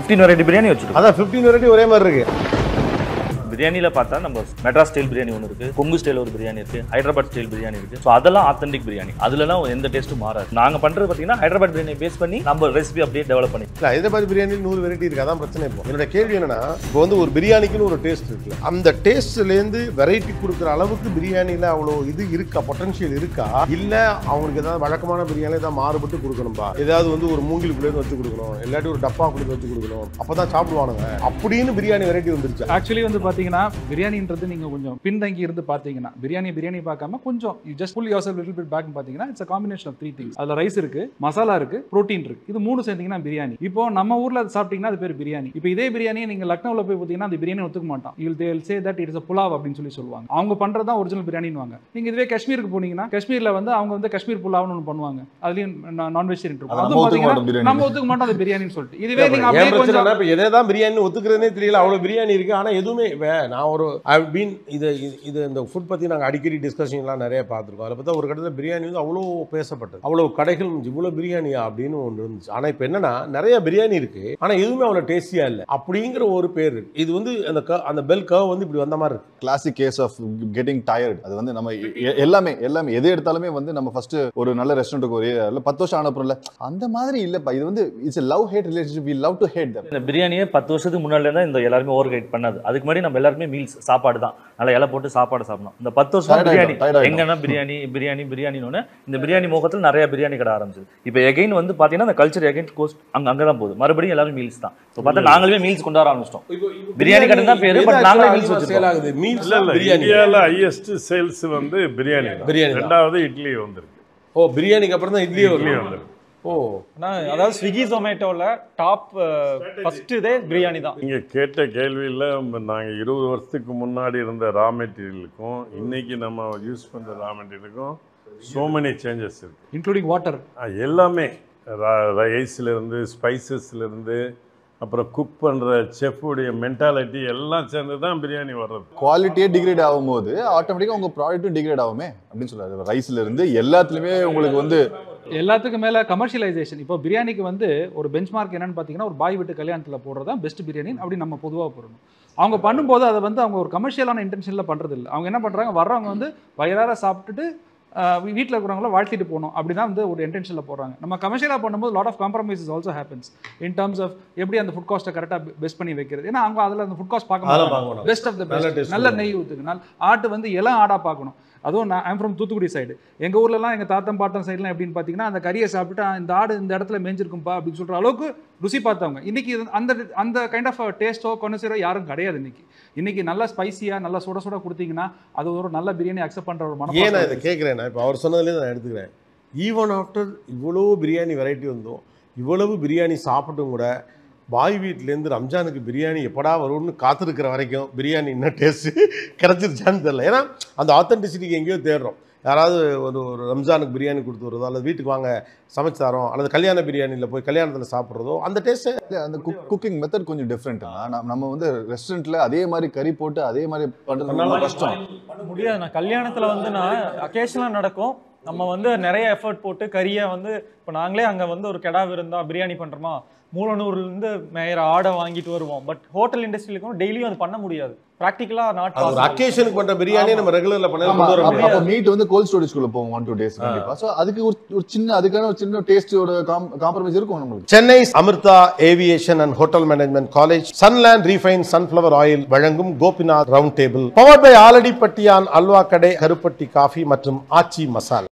Fifteen variety biryani வச்சிருக்கோம் அதான் fifteen variety ஒரே மாதிரி இருக்கு பிரியாணியில பார்த்தா நம்ம மெட்ராஸ் ஸ்டைல் பிரியாணி ஒன்று இருக்கு கொங்கு ஸ்டைல் ஒரு பிரியாணி இருக்கு ஹைதராபாத் ஸ்டைல் பிரியாணி இருக்கு ஸோ அதெல்லாம் ஆத்தென்டிக் பிரியாணி அதுலலாம் எந்த டேஸ்ட்டும் மாறாது நாங்க பண்றது பார்த்தீங்கன்னா ஹைதராபாத் பிரியாணி பேஸ் பண்ணி நம்ம ரெசிபி அப்படியே டெவலப் பண்ணி இல்ல ஹைதராபாத் பிரியாணி நூறு வெரைட்டி இருக்கு அதான் பிரச்சனை இப்போ என்னோட கேள்வி என்னன்னா இப்போ வந்து ஒரு பிரியாணிக்குன்னு ஒரு டேஸ்ட் இருக்குல்ல அந்த டேஸ்ட்லேருந்து வெரைட்டி கொடுக்குற அளவுக்கு பிரியாணியில் அவ்வளோ இது இருக்கா பொட்டன்ஷியல் இருக்கா இல்ல அவங்களுக்கு ஏதாவது வழக்கமான பிரியாணி ஏதாவது மாறுபட்டு கொடுக்கணும்பா ஏதாவது வந்து ஒரு மூங்கிலுக்குள்ளேருந்து வச்சு கொடுக்கணும் இல்லாட்டி ஒரு டப்பாக்குள்ளே வச்சு கொடுக்கணும் அப்பதான் சாப்பிடுவானுங்க அப்படின்னு பிரியாணி வெரைட்டி வந்துருச்சு ஆக்சுவலி வந்து பாத்தீங்கன்னா பிரியாணின்றது நீங்க கொஞ்சம் பின்தங்கி இருந்து பாத்தீங்கன்னா பிரியாணி பிரியாணி பார்க்காம கொஞ்சம் you just pull yourself little bit back பாத்தீங்கன்னா it's combination of three things அதுல ரைஸ் இருக்கு மசாலா இருக்கு ப்ரோட்டீன் இருக்கு இது மூணு சேர்ந்தீங்கன்னா பிரியாணி இப்போ நம்ம ஊர்ல அது சாப்பிட்டீங்கன்னா அது பேர் பிரியாணி இப்போ இதே பிரியாணியை நீங்க லக்னோவில் போய் பார்த்தீங்கன்னா அந்த பிரியாணி ஒத்துக்க மாட்டான் யூல் தேல் சே தட் இட்ஸ் புலாவ் அப்படின்னு சொல்லி சொல்லுவாங்க அவங்க பண்றது தான் ஒரிஜினல் பிரியாணின்னு நீங்க இதுவே காஷ்மீருக்கு போனீங்கன்னா காஷ்மீர்ல வந்து அவங்க வந்து காஷ்மீர் புலாவ்னு ஒன்று பண்ணுவாங்க அதுலயும் நான் வெஜிடேரியன் இருக்கும் அதை அதுவும் நம்ம ஒத்துக்க பாத்தீங்கன்னா மாட்டோம் பிரியாணி. நம்ம ஒத்துக்க மாட்டோம் அது பிரியாணின்னு சொல்லிட்டு இதுவே நீங்க ஏன் அப்படியே பிரச்சனை கொஞ்சம் இப்போ எதை தான் பிரியாணி ஒத்துக்கிறதுனே தெரியல அவ்வளோ பிரியாணி இருக்கு ஆனால் எதுவுமே வே- நான் ஒரு ஐ பீன் இது இது- இது இந்த ஃபுட் பற்றி நாங்கள் அடிக்கடி டிஸ்கஷன்லாம் நிறைய பார்த்துருக்கோம் அதில் பார்த்தா ஒரு கட்டத்தில் பிரியாணி வந்து அவ்வளோ பேசப்பட்டது அவ்வளோ கடைகள் இருந்துச்சு இவ்வளோ பிரியாணியா அப்படின்னு ஒன்று இருந்துச்சு ஆனால் இப்போ என்னன்னா நிறைய பிரியாணி இருக்கு ஆனால் எதுவுமே அவ்வளோ டேஸ்டியாக இல்லை அப்படிங்கிற ஒரு பேர் இருக்கு இது வந்து அந்த க அந்த பெல் கர்வ் வந்து இப்படி வந்த மாதிரி இருக்கு classic case of getting tired அது வந்து நம்ம எ- எல்லாமே எல்லாமே எது எடுத்தாலுமே வந்து நம்ம ஃபர்ஸ்ட் ஒரு நல்ல ரெஸ்டாரண்ட்டுக்கு ஒரு ஏரியாவில் பத்து வருஷம் ஆனப்புறம்ல அந்த மாதிரி இல்லப்பா இது வந்து it's love hate relationship we love to hate them இந்த பிரியாணியே பத்து வருஷத்துக்கு முன்னாடி தான் இந்த எல்லாருமே ஓவர் கைட் பண்ணது அதுக்கு முன்னாடி நம்ம எல்லாருமே மீல்ஸ் சாப்பாடு தான் நல்லா இலை போட்டு சாப்பாடு சாப்பிடணும் இந்த பத்து வருஷம் Tired பிரியாணி ஆயிட்டோம், tired ஆயிட்டோம். எங்கன்னா பிரியாணி பிரியாணி பிரியாணின்னு இந்த பிரியாணி முகத்தில் நிறைய பிரியாணி கடை ஆரம்பிச்சது இப்போ எகைன் வந்து பார்த்தீங்கன்னா அந்த கல்ச்சர் எகைன் கோஸ்ட் அங்க அங்கே தான் போகுது மறுபடியும் எல்லாரும் மீல்ஸ் தான் இப்போ பார்த்தா நாங்களுமே மீல்ஸ் கொண்டு வர ஆரம்பிச்சிட்டோம் பிரியாணி கடை தான் பேரு, but நாங்களே meals சேல் வச்சிருக்கோம். ஆகுது மீல்ஸ் இல்ல இல்ல பிரியாணி இந்தியாவில் ஹையஸ்ட் சேல்ஸ் வந்து பிரியாணி தான். பிரியாணி தான். ரெண்டாவது இட்லி வந்திருக்கு ஓ பிரியாணிக்கு அப்புறம் தான் இட்லி இட்லி வரும் வந்திருக்கு ஓ ஆனா அதாவது ஸ்விக்கி ஜொமேட்டோல டாப் ஃபர்ஸ்ட் இதே பிரியாணி தான் நீங்க கேட்ட கேள்வியில் நாங்க இருபது வருஷத்துக்கு முன்னாடி இருந்த ரா மெட்டீரியலுக்கும் இன்னைக்கு நம்ம யூஸ் பண்ற ரா மெட்டீரியலுக்கும் so many சேஞ்சஸ் இருக்கு இன்க்ளூடிங் வாட்டர் ஆ, எல்லாமே ரைஸ்ல இருந்து ஸ்பைசஸ்ல இருந்து அப்புறம் குக் பண்ற செஃப்புடைய மென்டாலிட்டி எல்லாம் சேர்ந்து தான் பிரியாணி வர்றது குவாலிட்டியே டிகிரேட் ஆகும்போது ஆட்டோமேட்டிக்காக உங்க ப்ராடக்ட்டும் டிகிரேட் ஆகுமே அப்படின்னு சொல்றாரு ரைஸ்ல இருந்து எல்லாத்துலயுமே உங்களுக்கு வந்து எல்லாத்துக்கும் மேல கமர்ஷியலைசேஷன் இப்போ பிரியாணிக்கு வந்து ஒரு பெஞ்ச் மார்க் என்னன்னு பார்த்தீங்கன்னா ஒரு பாய் வீட்டு கல்யாணத்தில் போடுறதா பெஸ்ட் பிரியாணி அப்படி நம்ம பொதுவாக போடணும் அவங்க பண்ணும்போது அதை வந்து அவங்க ஒரு கமர்ஷியலான இன்டென்ஷனில் பண்ணுறது இல்லை அவங்க என்ன பண்ணுறாங்க வர்றவங்க வந்து வயிறார சாப்பிட்டுட்டு வீட்டில் இருக்கிறவங்கள வாழ்த்திட்டு போகணும் அப்படி தான் வந்து ஒரு இன்டென்ஷனில் போடுறாங்க நம்ம கமர்ஷியலாக பண்ணும்போது lot of compromises also happens in terms of எப்படி அந்த ஃபுட் காஸ்ட்டை கரெக்டாக பெஸ்ட் பண்ணி வைக்கிறது ஏன்னா அவங்க அதில் அந்த ஃபுட் காஸ்ட் பார்க்க அதெல்லாம் மாட்டாங்க பார்க்க மாட்டாங்க. பெஸ்ட் ஆஃப் த நல்ல பெஸ்ட் taste நல்ல இருக்கும். நெய் ஊற்றுக்கு நல்ல ஆட்டு வந்து இளம் ஆடாக பார்க்கணும் அதுவும் நான் ஐம் ஃப்ரம் தூத்துக்குடி சைடு எங்கள் ஊர்லலாம் எங்கள் தாத்தம் பாட்டம் சைட்லாம் எப்படின்னு பார்த்தீங்கன்னா அந்த கறியை சாப்பிட்டு "ஆ, இந்த ஆடு இந்த இடத்துல மேய்ஞ்சிருக்கும்பா அப்படின்னு சொல்கிற அளவுக்கு ருசி பார்த்தவங்க இன்னைக்கு இது- அந்த அந்த கைண்ட் ஆஃப் டேஸ்ட்டோ கொனசிரோ யாரும் கிடையாது இன்னைக்கு இன்னைக்கு நல்லா ஸ்பைசியாக நல்லா சுட சுட கொடுத்தீங்கன்னா அது ஒரு நல்ல பிரியாணி அக்செப்ட் பண்ணுற ஒரு ஏன் நான் இதை மனம் கேட்குறேன்னா இப்போ அவர் சொன்னதுலேருந்து நான் எடுத்துக்கிறேன் ஈவன் ஆஃப்டர் இவ்வளோ பிரியாணி வெரைட்டி வந்தோம் இவ்வளவு பிரியாணி சாப்பிட்டும் கூட பாய் வீட்டிலேருந்து ரம்ஜானுக்கு பிரியாணி எப்படா வரும்னு காத்திருக்கிற வரைக்கும் பிரியாணி இன்னும் டேஸ்ட்டு கிடச்சிருச்சான்னு தெரியல ஏன்னா அந்த ஆத்தென்டிசிட்டிக்கு எங்கேயோ தேடுறோம் யாராவது ஒரு ஒரு ரம்ஜானுக்கு பிரியாணி கொடுத்து வருதோ அல்லது வீட்டுக்கு வாங்க சமைச்சு தரோம் அல்லது கல்யாண பிரியாணியில் போய் கல்யாணத்தில் சாப்பிட்றதோ அந்த டேஸ்ட்டு இல்ல, அந்த குக்கிங் மெத்தட் கொஞ்சம் டிஃப்ரெண்ட் நம்ம வந்து ரெஸ்டாரண்ட்ல அதே மாதிரி கறி போட்டு அதே மாதிரி பண்றது ரொம்ப கஷ்டம் பண்ண முடியாது நான் கல்யாணத்துல வந்து நான் அக்கேஷனலாக நடக்கும் நம்ம வந்து நிறைய எஃபர்ட் போட்டு கறியை வந்து இப்போ நாங்களே அங்க வந்து ஒரு கெடா விருந்தா பிரியாணி பண்றோமா மூலனூர்ல இருந்து மேயர் ஆடை வாங்கிட்டு வருவோம் பட் ஹோட்டல் இண்டஸ்ட்ரியிலுக்கும் டெய்லியும் அது பண்ண முடியாது ப்ராக்டிக்கலா நாட் அது ஒரு அக்கேஷனுக்கு பண்ணுற பிரியாணி நம்ம ரெகுலரில் பண்ண ஆமா, கொண்டு வர அப்ப- முடியாது அப்ப மீட் வந்து கோல்ட் ஸ்டோரேஜ்குள்ள போகும் ஒன் டூ டேஸ் கண்டிப்பா சோ அதுக்கு ஒரு ஒரு சின்ன அதுக்கான ஒரு சின்ன டேஸ்டோட காம்ப்ரமைஸ் இருக்கும் நம்மளுக்கு Chennai Amrita aviation and hotel management college Sunland refine sunflower oil வழங்கும் Gopinath round table power by Aladi Pattiyan halwa கடை கருப்பட்டி காஃபி மற்றும் ஆச்சி மசால்